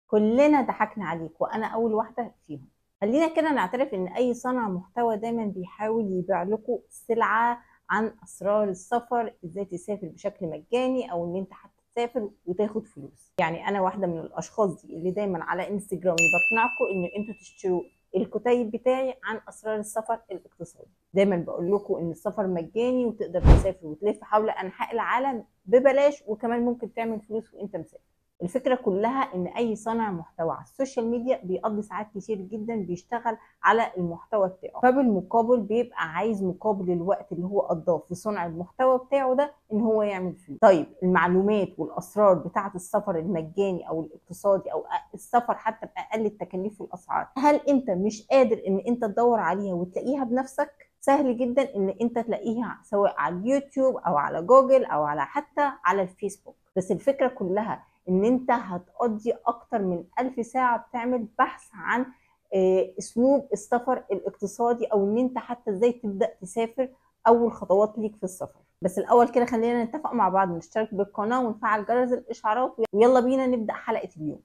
كلنا ضحكنا عليك وانا اول واحده فيهم خلينا كده نعترف ان اي صانع محتوى دايما بيحاول يبيع لكم سلعه عن اسرار السفر ازاي تسافر بشكل مجاني او ان انت حتى تسافر وتاخد فلوس يعني انا واحده من الاشخاص دي اللي دايما على انستجرام بقنعكم ان انتوا تشتروا الكتيب بتاعي عن اسرار السفر الاقتصادي دايما بقول لكم ان السفر مجاني وتقدر تسافر وتلف حول انحاء العالم ببلاش وكمان ممكن تعمل فلوس وانت مسافر الفكرة كلها ان اي صانع محتوى على السوشيال ميديا بيقضي ساعات كتير جدا بيشتغل على المحتوى بتاعه فبالمقابل بيبقى عايز مقابل الوقت اللي هو قضاه في صنع المحتوى بتاعه ده ان هو يعمل فلوس طيب المعلومات والاسرار بتاعة السفر المجاني او الاقتصادي او السفر حتى باقل التكاليف والاسعار هل انت مش قادر ان انت تدور عليها وتلاقيها بنفسك سهل جدا ان انت تلاقيها سواء على اليوتيوب او على جوجل او على حتى على الفيسبوك بس الفكرة كلها ان انت هتقضي اكتر من ألف ساعة بتعمل بحث عن اسلوب السفر الاقتصادي او ان انت حتى ازاي تبدأ تسافر اول خطوات ليك في السفر بس الاول كده خلينا نتفق مع بعض نشترك بالقناة ونفعل جرس الاشعارات ويلا بينا نبدأ حلقة اليوم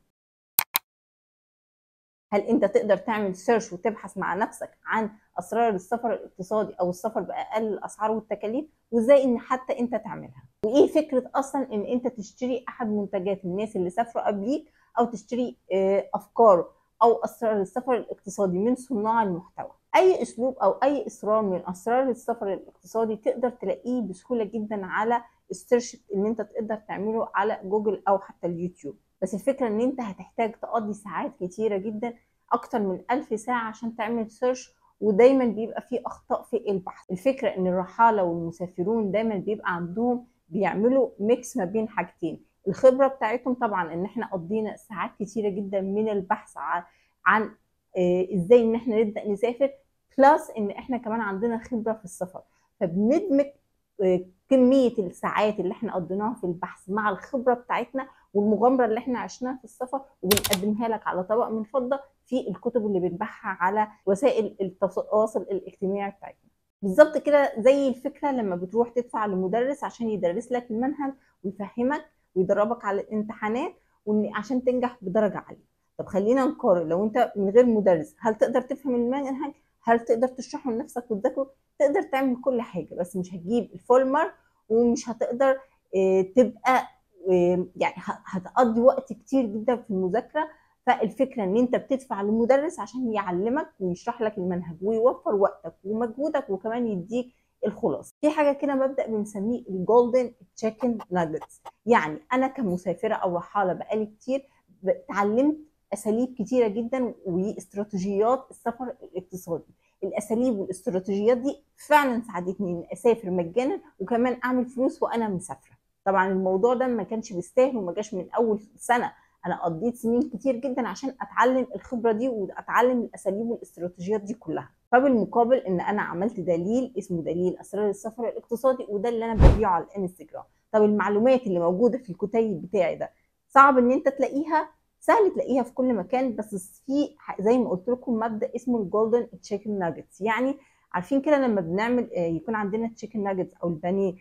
هل انت تقدر تعمل سيرش وتبحث مع نفسك عن اسرار السفر الاقتصادي او السفر باقل الاسعار والتكاليف وازاي ان حتى انت تعملها وايه فكره اصلا ان انت تشتري احد منتجات الناس اللي سافروا قبليك او تشتري افكار او اسرار السفر الاقتصادي من صناع المحتوى اي اسلوب او اي اسرار من اسرار السفر الاقتصادي تقدر تلاقيه بسهوله جدا على السيرش اللي انت تقدر تعمله على جوجل او حتى اليوتيوب بس الفكره ان انت هتحتاج تقضي ساعات كتيره جدا اكتر من ألف ساعه عشان تعمل سيرش ودايما بيبقى فيه اخطاء في البحث الفكره ان الرحاله والمسافرون دايما بيبقى عندهم بيعملوا ميكس ما بين حاجتين الخبره بتاعتهم طبعا ان احنا قضينا ساعات كتيره جدا من البحث عن, عن آه ازاي ان احنا نبدا نسافر بلس ان احنا كمان عندنا خبره في السفر فبندمج آه كميه الساعات اللي احنا قضيناها في البحث مع الخبره بتاعتنا والمغامره اللي احنا عشناها في السفر وبنقدمها لك على طبق من فضه في الكتب اللي بنباعها على وسائل التواصل الاجتماعي بتاعتنا بالظبط كده زي الفكره لما بتروح تدفع لمدرس عشان يدرس لك المنهج ويفهمك ويدربك على الامتحانات وان عشان تنجح بدرجه عاليه طب خلينا نقارن لو انت من غير مدرس هل تقدر تفهم المنهج هل تقدر تشرحه لنفسك وتذاكره تقدر تعمل كل حاجه بس مش هتجيب الفول مارك ومش هتقدر اه تبقى اه يعني هتقضي وقت كتير جدا في المذاكره فالفكره ان انت بتدفع لمدرس عشان يعلمك ويشرح لك المنهج ويوفر وقتك ومجهودك وكمان يديك الخلاصه في حاجه كده مبدا بنسميه الجولدن تشيكن ناجتس يعني انا كمسافره او رحاله بقالي كتير اتعلمت اساليب كتيره جدا واستراتيجيات السفر الاقتصادي الاساليب والاستراتيجيات دي فعلا ساعدتني ان اسافر مجانا وكمان اعمل فلوس وانا مسافره طبعا الموضوع ده ما كانش بيستاهل وما جاش من اول سنه انا قضيت سنين كتير جدا عشان اتعلم الخبره دي واتعلم الاساليب والاستراتيجيات دي كلها فبالمقابل ان انا عملت دليل اسمه دليل اسرار السفر الاقتصادي وده اللي انا ببيعه على الانستجرام طب المعلومات اللي موجوده في الكتيب بتاعي ده صعب ان انت تلاقيها سهل تلاقيها في كل مكان بس في زي ما قلت لكم مبدا اسمه الجولدن تشيكن ناجتس يعني عارفين كده لما بنعمل يكون عندنا تشيكن ناجتس او البانيه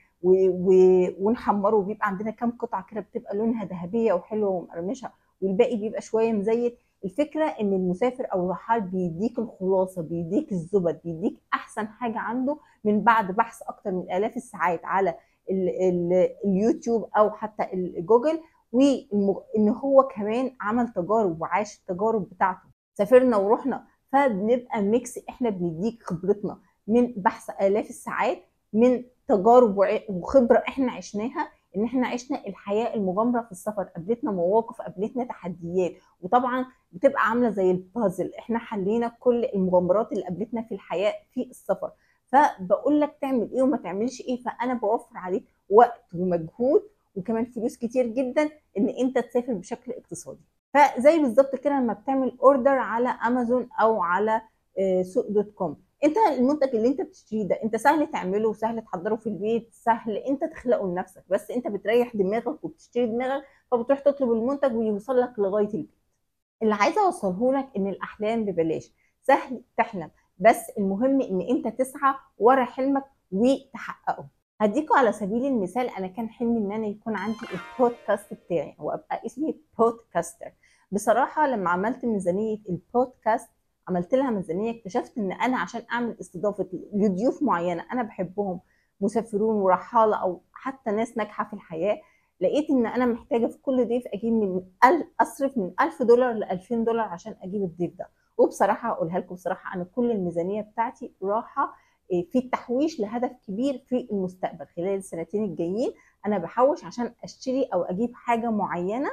ونحمره وبيبقى عندنا كام قطعه كده بتبقى لونها ذهبيه وحلوه ومقرمشه والباقي بيبقى شويه مزيت الفكره ان المسافر او الرحال بيديك الخلاصه بيديك الزبد بيديك احسن حاجه عنده من بعد بحث اكتر من الاف الساعات على ال ال اليوتيوب او حتى الجوجل وان هو كمان عمل تجارب وعاش التجارب بتاعته سافرنا ورحنا فبنبقى ميكس احنا بنديك خبرتنا من بحث الاف الساعات من تجارب وخبره احنا عشناها ان احنا عشنا الحياه المغامره في السفر قابلتنا مواقف قابلتنا تحديات وطبعا بتبقى عامله زي البازل احنا حلينا كل المغامرات اللي قابلتنا في الحياه في السفر فبقول لك تعمل ايه وما تعملش ايه فانا بوفر عليك وقت ومجهود وكمان فلوس كتير جدا ان انت تسافر بشكل اقتصادي فزي بالظبط كده لما بتعمل اوردر على امازون او على سوق دوت كوم انت المنتج اللي انت بتشتريه ده انت سهل تعمله وسهل تحضره في البيت سهل انت تخلقه لنفسك بس انت بتريح دماغك وبتشتري دماغك فبتروح تطلب المنتج ويوصل لك لغايه البيت اللي عايزه اوصله لك ان الاحلام ببلاش سهل تحلم بس المهم ان انت تسعى ورا حلمك وتحققه هديكوا على سبيل المثال انا كان حلمي ان انا يكون عندي البودكاست بتاعي او ابقى اسمي بودكاستر بصراحه لما عملت ميزانيه البودكاست عملت لها ميزانيه اكتشفت ان انا عشان اعمل استضافه لضيوف معينه انا بحبهم مسافرون ورحاله او حتى ناس ناجحه في الحياه لقيت ان انا محتاجه في كل ضيف اجيب من أل... اصرف من 1000 دولار ل 2000 دولار عشان اجيب الضيف ده وبصراحه اقولها لكم بصراحه انا كل الميزانيه بتاعتي راحه في التحويش لهدف كبير في المستقبل خلال السنتين الجايين انا بحوش عشان اشتري او اجيب حاجه معينه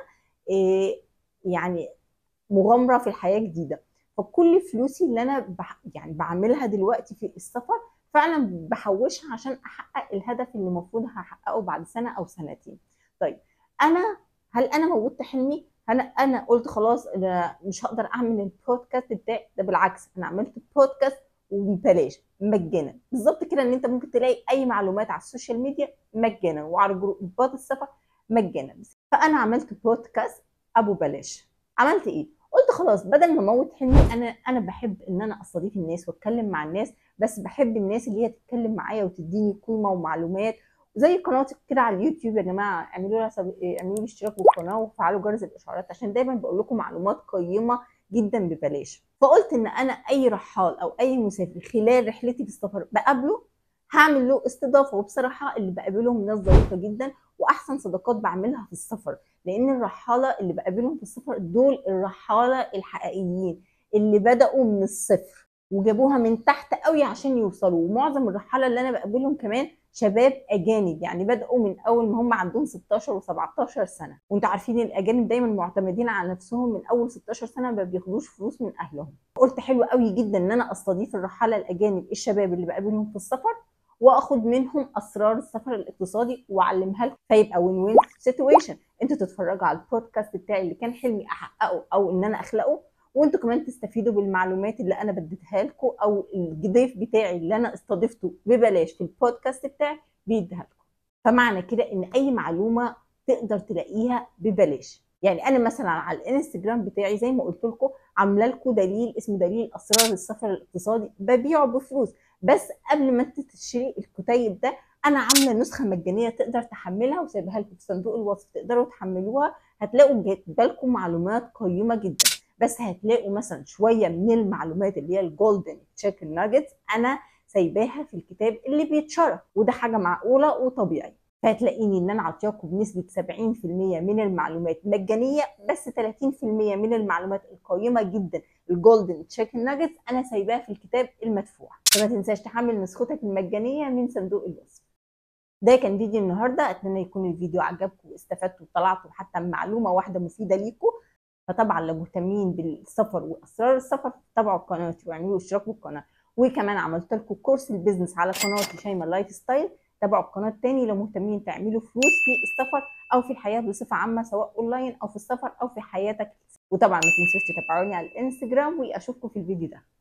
يعني مغامره في الحياه جديده فكل فلوسي اللي انا بح يعني بعملها دلوقتي في السفر فعلا بحوشها عشان احقق الهدف اللي المفروض هحققه بعد سنه او سنتين طيب انا هل انا موتت حلمي هل انا قلت خلاص انا مش هقدر اعمل البودكاست بتاعي ده بالعكس انا عملت بودكاست وببلاش مجانا بالظبط كده ان انت ممكن تلاقي اي معلومات على السوشيال ميديا مجانا وعلى جروبات السفر مجانا فانا عملت بودكاست ابو بلاش عملت ايه قلت خلاص بدل ما اموت حلمي انا انا بحب ان انا استضيف الناس واتكلم مع الناس بس بحب الناس اللي هي تتكلم معايا وتديني قيمه ومعلومات زي قناتي كده على اليوتيوب يا جماعه اعملوا لها سب... اعملوا لي اشتراك بالقناه وفعلوا جرس الاشعارات عشان دايما بقول لكم معلومات قيمه جدا ببلاش فقلت ان انا اي رحال او اي مسافر خلال رحلتي في السفر بقابله هعمل له استضافه وبصراحه اللي بقابلهم ناس ظريفه جدا واحسن صداقات بعملها في السفر لان الرحاله اللي بقابلهم في السفر دول الرحاله الحقيقيين اللي بداوا من الصفر وجابوها من تحت قوي عشان يوصلوا ومعظم الرحاله اللي انا بقابلهم كمان شباب اجانب يعني بداوا من اول ما هم عندهم 16 و17 سنه وانتوا عارفين الاجانب دايما معتمدين على نفسهم من اول 16 سنه ما بياخدوش فلوس من اهلهم قلت حلو قوي جدا ان انا استضيف الرحاله الاجانب الشباب اللي بقابلهم في السفر واخد منهم اسرار السفر الاقتصادي واعلمها لكم فيبقى وين وين سيتويشن انتوا تتفرجوا على البودكاست بتاعي اللي كان حلمي احققه او ان انا اخلقه وانتوا كمان تستفيدوا بالمعلومات اللي انا بديتها لكم او الضيف بتاعي اللي انا استضفته ببلاش في البودكاست بتاعي بيديها لكم فمعنى كده ان اي معلومه تقدر تلاقيها ببلاش يعني انا مثلا على الانستجرام بتاعي زي ما قلت لكم عامله لكم دليل اسمه دليل اسرار السفر الاقتصادي ببيعه بفلوس بس قبل ما انت تشتري الكتيب ده انا عامله نسخه مجانيه تقدر تحملها وسايبها لكم في صندوق الوصف تقدروا تحملوها هتلاقوا بالكم معلومات قيمه جدا بس هتلاقوا مثلا شويه من المعلومات اللي هي الجولدن تشيكن ناجتس انا سايباها في الكتاب اللي بيتشرح وده حاجه معقوله وطبيعي فهتلاقيني ان انا عطياكم بنسبه 70% من المعلومات مجانيه بس 30% من المعلومات القيمه جدا الجولدن تشيكن ناجتس انا سايباها في الكتاب المدفوع فما تنساش تحمل نسختك المجانيه من صندوق الوصف ده كان فيديو النهارده اتمنى يكون الفيديو عجبكم واستفدتوا وطلعتوا حتى معلومه واحده مفيده ليكم فطبعا لو مهتمين بالسفر واسرار السفر تابعوا قناتي واعملوا اشتراك بالقناه وكمان عملت لكم كورس البيزنس على قناتي شيماء لايف ستايل تابعوا القناه التاني لو مهتمين تعملوا فلوس في السفر او في الحياه بصفه عامه سواء اونلاين او في السفر او في حياتك وطبعا ما تنسوش تتابعوني على الانستجرام واشوفكم في الفيديو ده